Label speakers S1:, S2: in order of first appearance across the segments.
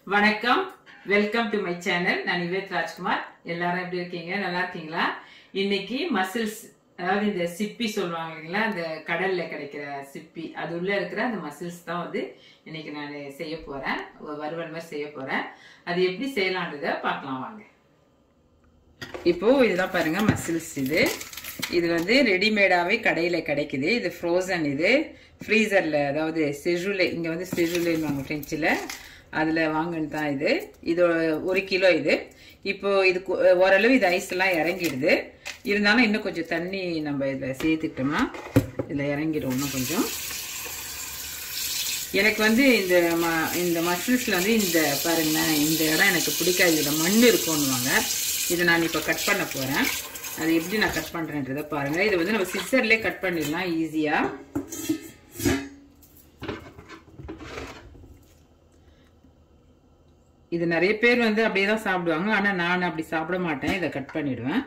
S1: வணக்கம் welcome to my channel நான் நிவேத் ராஜ்குமார் எல்லாரும் எப்படி இருக்கீங்க நல்லா இருக்கீங்களா இன்னைக்கு மசில்ஸ் அதாவது இந்த சிப்பி சொல்லுவாங்க இல்லைங்களா அந்த கடல்ல கிடைக்கிற சிப்பி அது உள்ள இருக்கிற அந்த மசில்ஸ் தான் வந்து இன்னைக்கு நான் செய்ய போறேன் ஒரு வறுவல் மாதிரி செய்ய போறேன் அது எப்படி செய்யலான்றத பார்க்கலாம் வாங்க இப்போ இதெல்லாம் பாருங்க மசில்ஸ் இது இது வந்து ரெடிமேடாவே கடையில கிடைக்குது இது ஃப்ரோசன் இது ஃப்ரீசர்ல அதாவது செஜுலே இங்க வந்து செஜுலேன்னு ஃப்ரெஞ்சில் அதுல வாங்கினது தான் இது இது ஒரு கிலோ இது இப்போ இது கு- ஓரளவு இது ஐஸ் எல்லாம் இறங்கிடுது இருந்தாலும் இன்னும் கொஞ்சம் தண்ணி நம்ம இதுல சேர்த்துக்கிட்டோம்னா இதுல இறங்கிடும் இன்னும் கொஞ்சம் எனக்கு வந்து இந்த ம இந்த மசில்ஸில் வந்து இந்த பாருங்களேன் இந்த இடம் எனக்கு பிடிக்காது இதில் மண் இருக்கும்னுவாங்க இதை நான் இப்போ கட் பண்ண போகிறேன் அது எப்படி நான் கட் பண்ணுறேன்றதை பாருங்கள் இது வந்து நம்ம சிஸ்டர்லேயே கட் பண்ணிடலாம் ஈஸியாக இது நிறைய பேர் வந்து அப்படியே தான் சாப்பிடுவாங்க ஆனால் நான் அப்படி சாப்பிட மாட்டேன் இதை கட் பண்ணிடுவேன்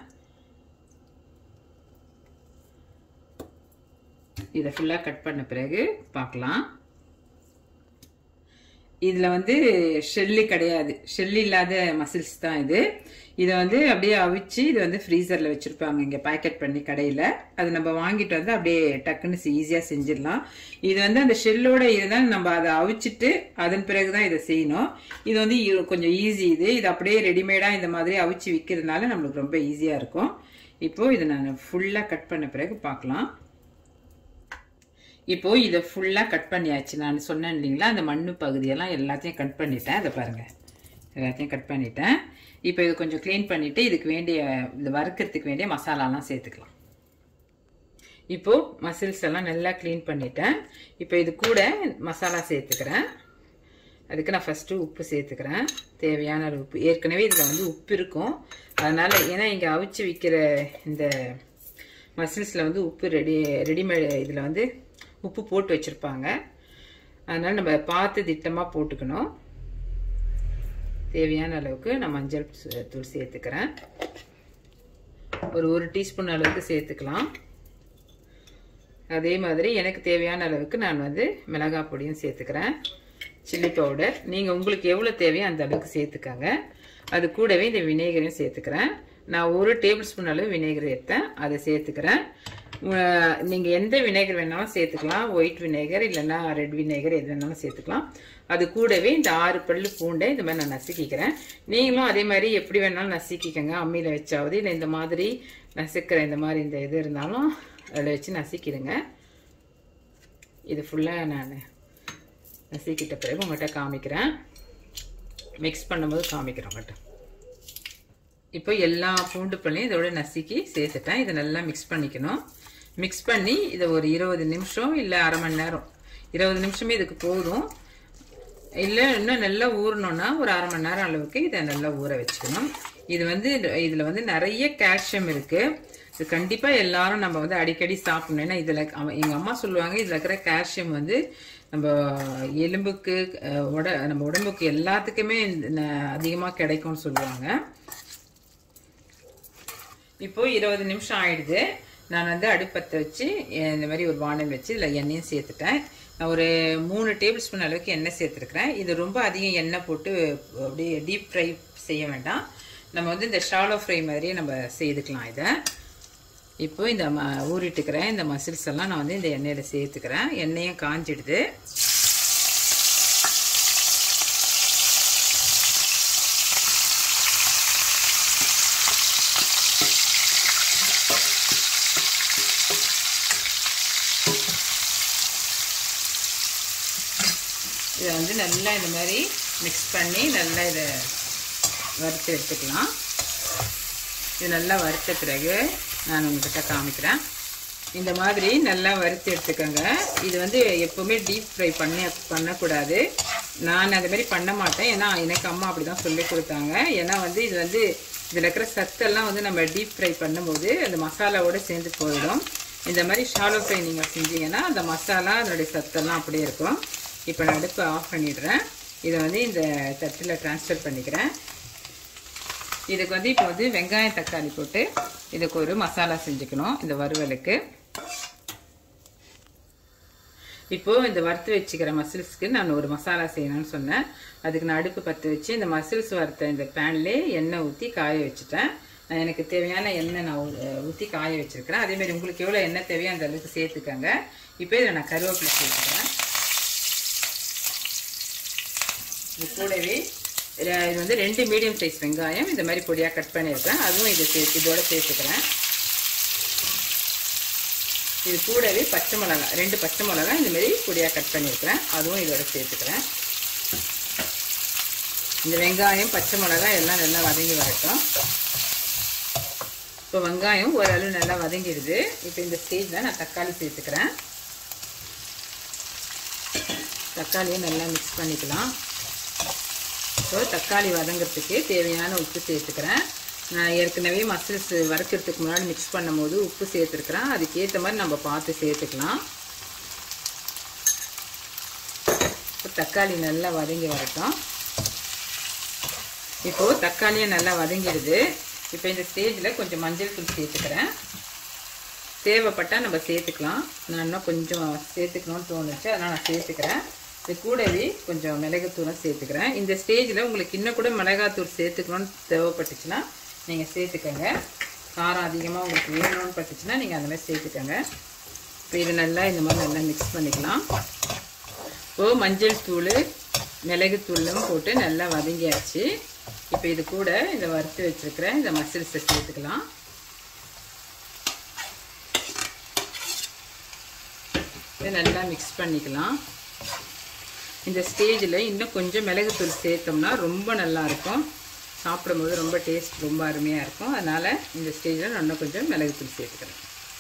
S1: இதை ஃபுல்லாக கட் பண்ண பிறகு பார்க்கலாம் இதில் வந்து ஷெல்லு கிடையாது ஷெல் இல்லாத மசில்ஸ் தான் இது இதை வந்து அப்படியே அவிச்சு இது வந்து ஃப்ரீசரில் வச்சுருப்பாங்க இங்கே பேக்கெட் பண்ணி கடையில் அது நம்ம வாங்கிட்டு வந்து அப்படியே டக்குன்னு ஈஸியாக செஞ்சிடலாம் இது வந்து அந்த ஷெல்லோட இருந்தால் நம்ம அதை அவிச்சிட்டு அதன் பிறகு தான் இதை செய்யணும் இது வந்து இ- கொஞ்சம் ஈஸி இது இது அப்படியே ரெடிமேடாக இந்த மாதிரி அவிச்சு விற்கிறதுனால நம்மளுக்கு ரொம்ப ஈஸியாக இருக்கும் இப்போது இதை நான் ஃபுல்லாக கட் பண்ண பிறகு பார்க்கலாம் இப்போ இதை ஃபுல்லாக கட் பண்ணியாச்சு நான் சொன்னேன் இல்லைங்களா அந்த மண்ணு பகுதியெல்லாம் எல்லாத்தையும் கட் பண்ணிட்டேன் அதை பாருங்க எல்லாத்தையும் கட் பண்ணிட்டேன் இப்போ இது கொஞ்சம் க்ளீன் பண்ணிட்டு இதுக்கு வேண்டிய இந்த வறுக்கிறதுக்கு வேண்டிய மசாலாலாம் சேர்த்துக்கலாம் இப்போ மசில்ஸ் எல்லாம் நல்லா க்ளீன் பண்ணிட்டேன் இப்போ இது கூட மசாலா சேர்த்துக்கிறேன் அதுக்கு நான் ஃபஸ்ட்டு உப்பு சேர்த்துக்கிறேன் தேவையான அளவு உப்பு ஏற்கனவே இதில் வந்து உப்பு இருக்கும் அதனால் ஏன்னா இங்கே அவிச்சு விற்கிற இந்த மசில்ஸில் வந்து உப்பு ரெடி ரெடிமேட் இதில் வந்து உப்பு போட்டு வச்சுருப்பாங்க அதனால் நம்ம பார்த்து திட்டமாக போட்டுக்கணும் தேவையான அளவுக்கு நான் மஞ்சள் சு- தூள் சேர்த்துக்கிறேன் ஒரு ஒரு டீஸ்பூன் அளவுக்கு சேர்த்துக்கலாம் அதே மாதிரி எனக்கு தேவையான அளவுக்கு நான் வந்து மிளகாய் பொடியும் சேர்த்துக்கிறேன் சில்லி பவுடர் நீங்கள் உங்களுக்கு எவ்வளோ தேவையோ அந்த அளவுக்கு சேர்த்துக்கங்க அது கூடவே இந்த வினேகரையும் சேர்த்துக்கிறேன் நான் ஒரு டேபிள் ஸ்பூன் அளவு வினேகர் எடுத்தேன் அதை சேர்த்துக்கிறேன் உ- நீங்க எந்த வினேகர் வேணாலும் சேர்த்துக்கலாம் ஒயிட் வினேகர் இல்லைன்னா ரெட் வினேகர் எது வேணாலும் சேர்த்துக்கலாம் அது கூடவே இந்த ஆறு பல்லு பூண்டை இந்த மாதிரி நான் நசுக்கிக்கிறேன் நீங்களும் அதே மாதிரி எப்படி வேணாலும் நசுக்கிக்கங்க அம்மியில் வச்சாவது இல்லை இந்த மாதிரி நசுக்கிற இந்த மாதிரி இந்த இது இருந்தாலும் அதில் வச்சு நசுக்கிடுங்க இது ஃபுல்லாக நான் நசுக்கிட்ட பிறகு உங்கள்கிட்ட காமிக்கிறேன் மிக்ஸ் பண்ணும்போது காமிக்கிறேன் உங்கள்கிட்ட இப்போ எல்லா பூண்டு பள்ளியும் இதோட நசுக்கி சேர்த்துட்டேன் இதை நல்லா மிக்ஸ் பண்ணிக்கணும் மிக்ஸ் பண்ணி இதை ஒரு இருபது நிமிஷம் இல்லை அரை மணி நேரம் இருபது நிமிஷமே இதுக்கு போதும் இல்லை இன்னும் நல்லா ஊறணும்னா ஒரு அரை மணி நேரம் அளவுக்கு இதை நல்லா ஊற வச்சுக்கணும் இது வந்து இதில் வந்து நிறைய கால்சியம் இருக்குது இது கண்டிப்பாக எல்லாரும் நம்ம வந்து அடிக்கடி சாப்பிடணும் ஏன்னா இதில் எங்கள் அம்மா சொல்லுவாங்க இதில் இருக்கிற கால்சியம் வந்து நம்ம எலும்புக்கு அஹ், உட நம்ம உடம்புக்கு எல்லாத்துக்குமே அதிகமாக கிடைக்கும்னு சொல்லுவாங்க இப்போ இருபது நிமிஷம் ஆயிடுது நான் வந்து அடுப்பத்தை வச்சு அஹ், இந்த மாதிரி ஒரு வானல் வச்சு இதில் எண்ணெயும் சேர்த்துட்டேன் நான் ஒரு மூணு டேபிள் ஸ்பூன் அளவுக்கு எண்ணெய் சேர்த்துருக்கிறேன் இது ரொம்ப அதிகம் எண்ணெய் போட்டு அப்படியே டீப் ஃப்ரை செய்ய வேண்டாம் நம்ம வந்து இந்த ஷாலோ ஃப்ரை மாதிரியே நம்ம செய்துக்கலாம் இதை இப்போ இந்த ம ஊறிட்டுக்கிற இந்த மசில்ஸ் எல்லாம் நான் வந்து இந்த எண்ணெயில் சேர்த்துக்கிறேன் எண்ணெயும் காஞ்சிடுது இதை வந்து நல்லா இந்த மாதிரி மிக்ஸ் பண்ணி நல்லா இதை வறுத்து எடுத்துக்கலாம் இது நல்லா வறுத்த பிறகு நான் உங்ககிட்ட காமிக்கிறேன் இந்த மாதிரி நல்லா வறுத்து எடுத்துக்கோங்க இது வந்து எப்போவுமே டீப் ஃப்ரை பண்ண பண்ணக்கூடாது நான் அந்த மாதிரி பண்ண மாட்டேன் ஏன்னா எனக்கு அம்மா அப்படி தான் சொல்லி கொடுத்தாங்க ஏன்னா வந்து இது வந்து இதில் இருக்கிற சத்தெல்லாம் வந்து நம்ம டீப் ஃப்ரை பண்ணும்போது அந்த மசாலாவோட சேர்ந்து போயிடும் இந்த மாதிரி ஷாலோ ஃப்ரை நீங்கள் செஞ்சீங்கன்னா அந்த மசாலா அதனுடைய சத்தெல்லாம் அப்படியே இருக்கும் இப்போ நான் அடுப்பு ஆஃப் பண்ணிடுறேன் இதை வந்து இந்த தட்டில் ட்ரான்ஸ்ஃபர் பண்ணிக்கிறேன் இதுக்கு வந்து இப்போ வந்து வெங்காயம் தக்காளி போட்டு இதுக்கு ஒரு மசாலா செஞ்சுக்கணும் இந்த வறுவலுக்கு இப்போ இந்த வறுத்து வச்சுக்கிற மசில்ஸ்க்கு நான் ஒரு மசாலா செய்யணும்னு சொன்னேன் அதுக்கு நான் அடுப்பு பற்ற வச்சு இந்த மசில்ஸ் வறுத்த இந்த பேன்லேயே எண்ணெய் ஊற்றி காய வச்சுட்டேன் நான் எனக்கு தேவையான எண்ணெய் நான் ஊற்றி காய வச்சிருக்கிறேன் அதே மாதிரி உங்களுக்கு எவ்வளோ எண்ணெய் தேவையோ அந்த அளவுக்கு சேர்த்துக்கங்க இப்போ இதில் நான் கருவேப்பிலை சேர்த்துக்கிறேன் இது கூடவே இது வந்து ரெண்டு மீடியம் சைஸ் வெங்காயம் இந்த மாதிரி பொடியாக கட் பண்ணியிருக்கேன் அதுவும் இதை சேர்த்து இதோட சேர்த்துக்கிறேன் இது கூடவே பச்சை மிளகா ரெண்டு பச்சை மிளகா இந்த மாதிரி பொடியாக கட் பண்ணியிருக்கிறேன் அதுவும் இதோட சேர்த்துக்கிறேன் இந்த வெங்காயம் பச்சை மிளகா எல்லாம் நல்லா வதங்கி வரட்டும் இப்போ வெங்காயம் ஓரளவு நல்லா வதங்கிடுது இப்போ இந்த ஸ்டேஜில் நான் தக்காளி சேர்த்துக்கிறேன் தக்காளியும் நல்லா மிக்ஸ் பண்ணிக்கலாம் ஸோ தக்காளி வதங்கிறதுக்கு தேவையான உப்பு சேர்த்துக்கிறேன் நான் ஏற்கனவே மசில்ஸ் வறுக்கிறதுக்கு முன்னாடி மிக்ஸ் பண்ணும் போது உப்பு சேர்த்துருக்குறேன் அதுக்கேற்ற மாதிரி நம்ம பார்த்து சேர்த்துக்கலாம் இப்போ தக்காளி நல்லா வதங்கி வரட்டும் இப்போது தக்காளியும் நல்லா வதங்கிடுது இப்போ இந்த ஸ்டேஜில் கொஞ்சம் மஞ்சள் தூள் சேர்த்துக்கிறேன் தேவைப்பட்டால் நம்ம சேர்த்துக்கலாம் நான் இன்னும் கொஞ்சம் சேர்த்துக்கணும்னு தோணுச்சு அதனால் நான் சேர்த்துக்கிறேன் இது கூடவே கொஞ்சம் மிளகுத்தூளும் சேர்த்துக்கிறேன் இந்த ஸ்டேஜில் உங்களுக்கு இன்னும் கூட மிளகாத்தூள் சேர்த்துக்கணும்னு தேவைப்பட்டுச்சுன்னா நீங்கள் சேர்த்துக்கோங்க காரம் அதிகமாக உங்களுக்கு வேணும்னு பட்டுச்சுன்னா நீங்கள் அந்த மாதிரி சேர்த்துக்கோங்க இப்போ இது நல்லா இந்த மாதிரி நல்லா மிக்ஸ் பண்ணிக்கலாம் இப்போது மஞ்சள் தூள் மிளகுத்தூளும் போட்டு நல்லா வதங்கியாச்சு இப்போ இது கூட இந்த வறுத்து வச்சுருக்கிற இந்த மசில்ஸை சேர்த்துக்கலாம் இதை நல்லா மிக்ஸ் பண்ணிக்கலாம் இந்த ஸ்டேஜில் இன்னும் கொஞ்சம் மிளகுத்தூள் சேர்த்தோம்னா ரொம்ப நல்லாயிருக்கும் சாப்பிடும்போது ரொம்ப டேஸ்ட் ரொம்ப அருமையாக இருக்கும் அதனால் இந்த ஸ்டேஜில் நான் இன்னும் கொஞ்சம் மிளகுத்தூள் சேர்த்துக்கிறேன்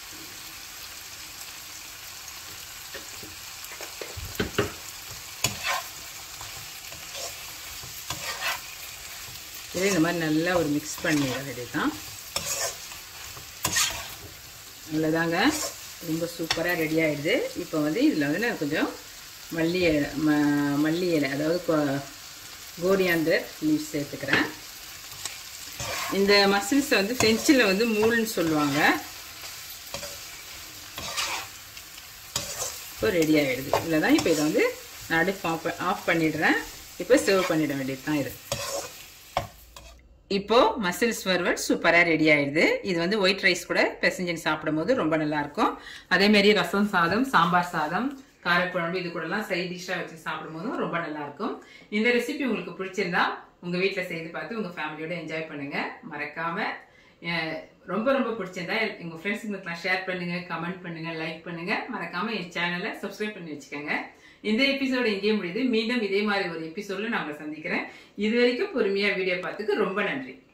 S1: இது இந்த மாதிரி நல்லா ஒரு மிக்ஸ் பண்ணிட வேண்டியதுதான் அவ்வளோதாங்க ரொம்ப சூப்பராக ரெடி ஆகிடுது இப்போ வந்து இதில் வந்து நான் கொஞ்சம் மல்லி இலை ம மல்லி இலை அதாவது கோரியாந்தர் லீவ் சேர்த்துக்கிறேன் இந்த மசில்ஸை வந்து ஃப்ரெஞ்சில் வந்து மூல்னு சொல்லுவாங்க இப்போ ரெடி ஆகிடுது இதில் தான் இப்போ இதை வந்து நான் அடுப்பு ஆஃப் ஆஃப் பண்ணிடுறேன் இப்போ சர்வ் பண்ணிட வேண்டியது தான் இது இப்போ மசில்ஸ் வறுவல் சூப்பராக ரெடி ஆயிடுது இது வந்து ஒயிட் ரைஸ் கூட பெசஞ்சன் சாப்பிடும் போது ரொம்ப நல்லா இருக்கும் அதே மாதிரி ரசம் சாதம் சாம்பார் சாதம் காரக்குழம்பு இது கூடலாம் சைட் டிஷ்ஷாக வச்சு சாப்பிடும் போதும் ரொம்ப நல்லா இருக்கும் இந்த ரெசிபி உங்களுக்கு பிடிச்சிருந்தா உங்க வீட்டில் செய்து பார்த்து உங்க ஃபேமிலியோட என்ஜாய் பண்ணுங்க மறக்காம ரொம்ப ரொம்ப பிடிச்சிருந்தா உங்க ஃப்ரெண்ட்ஸுங்களுக்குலாம் ஷேர் பண்ணுங்க கமெண்ட் பண்ணுங்க லைக் பண்ணுங்க மறக்காம என் சேனலை சப்ஸ்கிரைப் பண்ணி வச்சுக்கோங்க இந்த எபிசோடு இங்கேயே முடியுது மீண்டும் இதே மாதிரி ஒரு எபிசோட்ல நான் உங்களை சந்திக்கிறேன் இது வரைக்கும் பொறுமையா வீடியோ பார்த்துக்கு ரொம்ப நன்றி